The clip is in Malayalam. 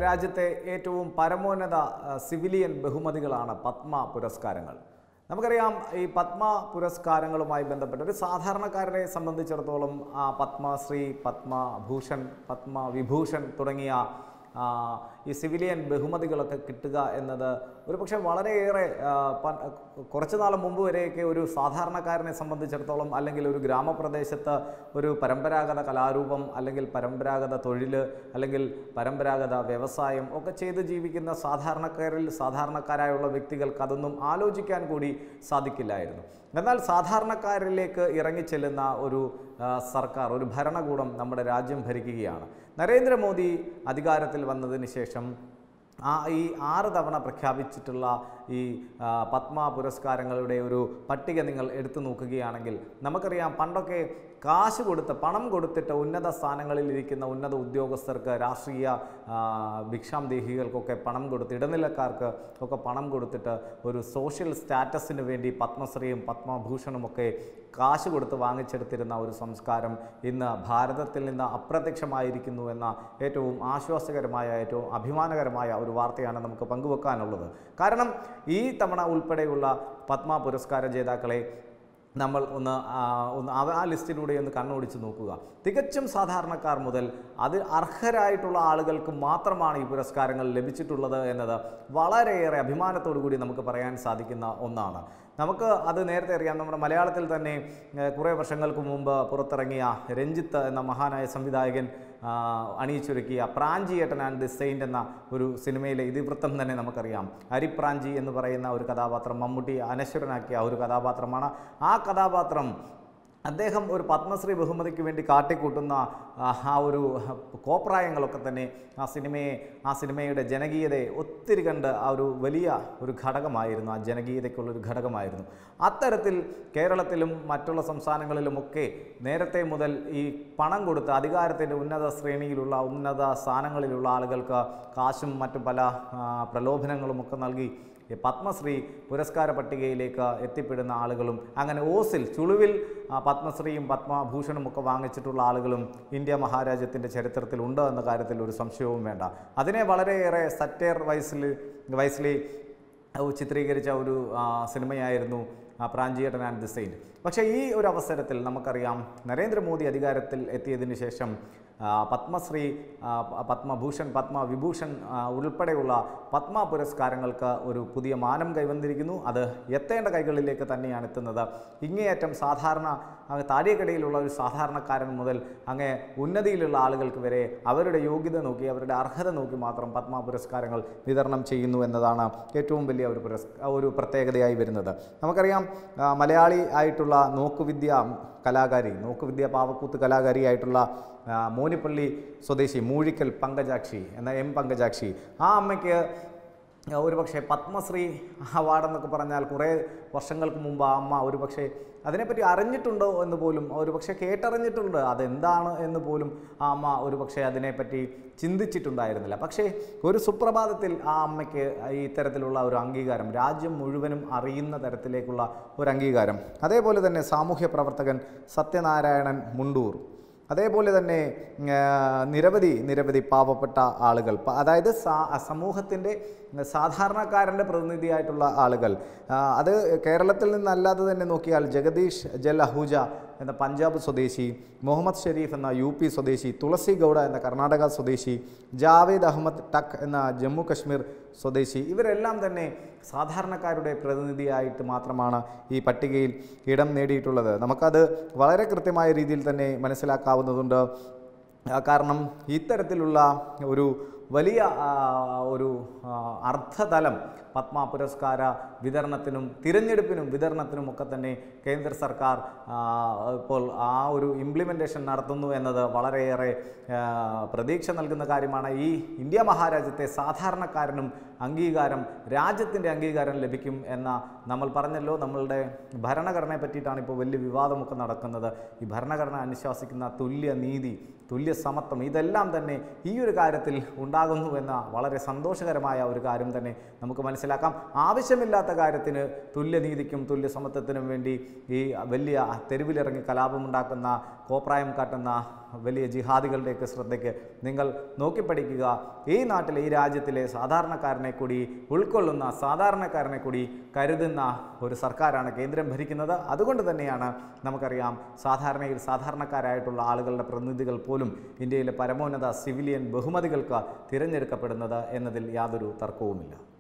രാജ്യത്തെ ഏറ്റവും പരമോന്നത ആ, സിവിലിയൻ ബഹുമതികളാണ് പത്മ പുരസ്കാരങ്ങൾ നമുക്കറിയാം ഈ പത്മ പുരസ്കാരങ്ങളുമായി ബന്ധപ്പെട്ട് ഒരു സാധാരണക്കാരനെ സംബന്ധിച്ചിടത്തോളം ആ പത്മശ്രീ പത്മഭൂഷൺ പത്മവിഭൂഷൺ തുടങ്ങിയ ആ, ഈ സിവിലിയൻ ബഹുമതികളൊക്കെ കിട്ടുക എന്നത് ഒരു പക്ഷേ വളരെയേറെ ആ, പ- കുറച്ച് നാൾ മുമ്പ് വരെയൊക്കെ ഒരു സാധാരണക്കാരനെ സംബന്ധിച്ചിടത്തോളം അല്ലെങ്കിൽ ഒരു ഗ്രാമപ്രദേശത്ത് ഒരു പരമ്പരാഗത കലാരൂപം അല്ലെങ്കിൽ പരമ്പരാഗത തൊഴിൽ അല്ലെങ്കിൽ പരമ്പരാഗത വ്യവസായം ഒക്കെ ചെയ്ത് ജീവിക്കുന്ന സാധാരണക്കാരിൽ സാധാരണക്കാരായുള്ള വ്യക്തികൾക്ക് അതൊന്നും ആലോചിക്കാൻ കൂടി സാധിക്കില്ലായിരുന്നു എന്നാൽ സാധാരണക്കാരിലേക്ക് ഇറങ്ങിച്ചെല്ലുന്ന ഒരു ആ, സർക്കാർ ഒരു ഭരണകൂടം നമ്മുടെ രാജ്യം ഭരിക്കുകയാണ് നരേന്ദ്രമോദി അധികാരത്തിൽ വന്നതിന് ശേഷം ആ ഈ ആറ് തവണ പ്രഖ്യാപിച്ചിട്ടുള്ള ഈ ആ, പത്മ പുരസ്കാരങ്ങളുടെ ഒരു പട്ടിക നിങ്ങൾ എടുത്തു നോക്കുകയാണെങ്കിൽ നമുക്കറിയാം പണ്ടൊക്കെ കാശ് കൊടുത്ത് പണം കൊടുത്തിട്ട് ഉന്നത സ്ഥാനങ്ങളിൽ ഇരിക്കുന്ന ഉന്നത ഉദ്യോഗസ്ഥർക്ക് രാഷ്ട്രീയ ആ, ഭിക്ഷാംദേഹികൾക്കൊക്കെ പണം കൊടുത്ത് ഇടനിലക്കാർക്ക് ഒക്കെ പണം കൊടുത്തിട്ട് ഒരു സോഷ്യൽ സ്റ്റാറ്റസിന് വേണ്ടി പത്മശ്രീയും പത്മഭൂഷണും ഒക്കെ കാശ് കൊടുത്ത് വാങ്ങിച്ചെടുത്തിരുന്ന ഒരു സംസ്കാരം ഇന്ന് ഭാരതത്തിൽ നിന്ന് അപ്രത്യക്ഷമായിരിക്കുന്നു എന്ന ഏറ്റവും ആശ്വാസകരമായ ഏറ്റവും അഭിമാനകരമായ ഒരു വാർത്തയാണ് നമുക്ക് പങ്കുവെക്കാനുള്ളത് കാരണം ഈ തവണ ഉൾപ്പെടെയുള്ള പത്മ പുരസ്കാര ജേതാക്കളെ നമ്മൾ ഒന്ന് ആ, ഒന്ന് അവ- ആ ലിസ്റ്റിലൂടെ ഒന്ന് കണ്ണോടിച്ച് നോക്കുക തികച്ചും സാധാരണക്കാർ മുതൽ അത് അർഹരായിട്ടുള്ള ആളുകൾക്ക് മാത്രമാണ് ഈ പുരസ്കാരങ്ങൾ ലഭിച്ചിട്ടുള്ളത് എന്നത് വളരെയേറെ അഭിമാനത്തോടു കൂടി നമുക്ക് പറയാൻ സാധിക്കുന്ന ഒന്നാണ് നമുക്ക് അത് നേരത്തെ അറിയാം നമ്മുടെ മലയാളത്തിൽ തന്നെ ഏഹ്, കുറേ വർഷങ്ങൾക്ക് മുമ്പ് പുറത്തിറങ്ങിയ രഞ്ജിത്ത് എന്ന മഹാനായ സംവിധായകൻ ആ, അണിയിച്ചൊരുക്കിയ പ്രാഞ്ചിയേട്ടൻ ആൻഡ് ദി സെയിൻ്റ് എന്ന ഒരു സിനിമയിലെ ഇതിവൃത്തം തന്നെ നമുക്കറിയാം ഹരിപ്രാഞ്ചി എന്ന് പറയുന്ന ഒരു കഥാപാത്രം മമ്മൂട്ടി അനശ്വരനാക്കിയ ഒരു കഥാപാത്രമാണ് ആ കഥാപാത്രം അദ്ദേഹം ഒരു പത്മശ്രീ ബഹുമതിക്ക് വേണ്ടി കാട്ടിക്കൂട്ടുന്ന ആ ആ ഒരു കോപ്രായങ്ങളൊക്കെ തന്നെ ആ സിനിമയെ ആ സിനിമയുടെ ജനകീയതയെ ഒത്തിരി കണ്ട് ആ ഒരു വലിയ ഒരു ഘടകമായിരുന്നു ആ ജനകീയതയ്ക്കുള്ളൊരു ഘടകമായിരുന്നു അത്തരത്തിൽ കേരളത്തിലും മറ്റുള്ള സംസ്ഥാനങ്ങളിലുമൊക്കെ നേരത്തെ മുതൽ ഈ പണം കൊടുത്ത് അധികാരത്തിൻ്റെ ഉന്നത ശ്രേണിയിലുള്ള ഉന്നത സ്ഥാനങ്ങളിലുള്ള ആളുകൾക്ക് കാശും മറ്റു പല ആ, പ്രലോഭനങ്ങളും ഒക്കെ നൽകി ഈ പത്മശ്രീ പുരസ്കാര പട്ടികയിലേക്ക് എത്തിപ്പെടുന്ന ആളുകളും അങ്ങനെ ഓസിൽ ചുളുവിൽ ആ, പത്മശ്രീയും പത്മഭൂഷണും ഒക്കെ വാങ്ങിച്ചിട്ടുള്ള ആളുകളും ഇന്ത്യ മഹാരാജ്യത്തിൻ്റെ ചരിത്രത്തിൽ ഉണ്ട് എന്ന കാര്യത്തിൽ ഒരു സംശയവും വേണ്ട അതിനെ വളരെയേറെ സറ്റേർ വയസ്സിൽ വയസ്സിലി ചിത്രീകരിച്ച ഒരു ആ, സിനിമയായിരുന്നു ആ, പ്രാഞ്ചിയേട്ടൻ ആൻഡ് ദി സെയിൻറ്റ് പക്ഷേ ഈ ഒരു അവസരത്തിൽ നമുക്കറിയാം നരേന്ദ്രമോദി അധികാരത്തിൽ എത്തിയതിന് ശേഷം ആ, പത്മശ്രീ ആ, പ- പത്മഭൂഷൺ പത്മവിഭൂഷൺ ആ, ഉൾപ്പെടെയുള്ള പത്മ പുരസ്കാരങ്ങൾക്ക് ഒരു പുതിയ മാനം കൈവന്നിരിക്കുന്നു അത് എത്തേണ്ട കൈകളിലേക്ക് തന്നെയാണ് എത്തുന്നത് ഇങ്ങേയറ്റം സാധാരണ അങ്ങ് താഴേക്കടയിലുള്ള ഒരു സാധാരണക്കാരൻ മുതൽ അങ്ങേ ഉന്നതിയിലുള്ള ആളുകൾക്ക് വരെ അവരുടെ യോഗ്യത നോക്കി അവരുടെ അർഹത നോക്കി മാത്രം പത്മ പുരസ്കാരങ്ങൾ വിതരണം ചെയ്യുന്നു എന്നതാണ് ഏറ്റവും വലിയ ഒരു പുരസ് ഒരു പ്രത്യേകതയായി വരുന്നത് നമുക്കറിയാം ആ, മലയാളി ആയിട്ടുള്ള നോക്കുവിദ്യ കലാകാരി നോക്കുവിദ്യ പാവക്കൂത്ത് കലാകാരിയായിട്ടുള്ള ആ, മോനിപ്പള്ളി സ്വദേശി മൂഴിക്കൽ പങ്കജാക്ഷി എന്ന എം പങ്കജാക്ഷി ആ അമ്മയ്ക്ക് ഒരു പക്ഷേ പത്മശ്രീ അവാർഡ് എന്നൊക്കെ പറഞ്ഞാൽ കുറേ വർഷങ്ങൾക്ക് മുമ്പ് ആ അമ്മ ഒരു പക്ഷേ അതിനെപ്പറ്റി അറിഞ്ഞിട്ടുണ്ടോ എന്ന് പോലും ഒരു പക്ഷേ കേട്ടറിഞ്ഞിട്ടുണ്ട് അതെന്താണ് എന്ന് പോലും ആ അമ്മ ഒരു പക്ഷേ അതിനെപ്പറ്റി ചിന്തിച്ചിട്ടുണ്ടായിരുന്നില്ല പക്ഷേ ഒരു സുപ്രഭാതത്തിൽ ആ അമ്മയ്ക്ക് ഈ ഇത്തരത്തിലുള്ള ഒരു അംഗീകാരം രാജ്യം മുഴുവനും അറിയുന്ന തരത്തിലേക്കുള്ള ഒരു അംഗീകാരം അതേപോലെ തന്നെ സാമൂഹ്യ പ്രവർത്തകൻ സത്യനാരായണൻ മുണ്ടൂർ അതേപോലെ തന്നെ ആ, നിരവധി നിരവധി പാവപ്പെട്ട ആളുകൾ പ- അതായത് സാ- സമൂഹത്തിൻ്റെ സാധാരണക്കാരൻ്റെ പ്രതിനിധിയായിട്ടുള്ള ആളുകൾ ആ, അത് കേരളത്തിൽ നിന്നല്ലാതെ തന്നെ നോക്കിയാൽ ജഗദീഷ് ജൽ അഹൂജ എന്ന പഞ്ചാബ് സ്വദേശി മുഹമ്മദ് ഷെരീഫ് എന്ന യു പി സ്വദേശി തുളസി ഗൗഡ എന്ന കർണാടക സ്വദേശി ജാവേദ് അഹമ്മദ് ടക്ക് എന്ന ജമ്മു കശ്മീർ സ്വദേശി ഇവരെല്ലാം തന്നെ സാധാരണക്കാരുടെ പ്രതിനിധിയായിട്ട് മാത്രമാണ് ഈ പട്ടികയിൽ ഇടം നേടിയിട്ടുള്ളത് നമുക്കത് വളരെ കൃത്യമായ രീതിയിൽ തന്നെ മനസ്സിലാക്കാവുന്നതുണ്ട് ആ, കാരണം ഇത്തരത്തിലുള്ള ഒരു വലിയ ആ, ഒരു ആ, അർത്ഥതലം പത്മ പുരസ്കാര വിതരണത്തിനും തിരഞ്ഞെടുപ്പിനും വിതരണത്തിനും ഒക്കെ തന്നെ കേന്ദ്ര സർക്കാർ ആ, ഇപ്പോൾ ആ ഒരു ഇംപ്ലിമെൻറ്റേഷൻ നടത്തുന്നു എന്നത് വളരെയേറെ ആ, പ്രതീക്ഷ നൽകുന്ന കാര്യമാണ് ഈ ഇന്ത്യ മഹാരാജ്യത്തെ സാധാരണക്കാരനും അംഗീകാരം രാജ്യത്തിൻ്റെ അംഗീകാരം ലഭിക്കും എന്ന നമ്മൾ പറഞ്ഞല്ലോ നമ്മളുടെ ഭരണഘടനയെ പറ്റിയിട്ടാണ് ഇപ്പോൾ വലിയ വിവാദമൊക്കെ നടക്കുന്നത് ഈ ഭരണഘടന അനുശാസിക്കുന്ന തുല്യ നീതി തുല്യ സമത്വം ഇതെല്ലാം തന്നെ ഈ ഒരു കാര്യത്തിൽ ഉണ്ടാകുന്നു എന്ന വളരെ സന്തോഷകരമായ ഒരു കാര്യം തന്നെ നമുക്ക് മനസ്സിലാക്കാം ആവശ്യമില്ലാത്ത കാര്യത്തിന് തുല്യനീതിക്കും തുല്യ സമത്വത്തിനും വേണ്ടി ഈ വലിയ തെരുവിലിറങ്ങി കലാപമുണ്ടാക്കുന്ന കോപ്രായം കാട്ടുന്ന വലിയ ജിഹാദികളുടെയൊക്കെ ശ്രദ്ധയ്ക്ക് നിങ്ങൾ നോക്കിപ്പഠിക്കുക ഈ നാട്ടിലെ ഈ രാജ്യത്തിലെ സാധാരണക്കാരനെ കൂടി ഉൾക്കൊള്ളുന്ന സാധാരണക്കാരനെ കൂടി കരുതുന്ന ഒരു സർക്കാരാണ് കേന്ദ്രം ഭരിക്കുന്നത് അതുകൊണ്ട് തന്നെയാണ് നമുക്കറിയാം സാധാരണയിൽ സാധാരണക്കാരായിട്ടുള്ള ആളുകളുടെ പ്രതിനിധികൾ പോലും ഇന്ത്യയിലെ പരമോന്നത സിവിലിയൻ ബഹുമതികൾക്ക് തിരഞ്ഞെടുക്കപ്പെടുന്നത് എന്നതിൽ യാതൊരു തർക്കവുമില്ല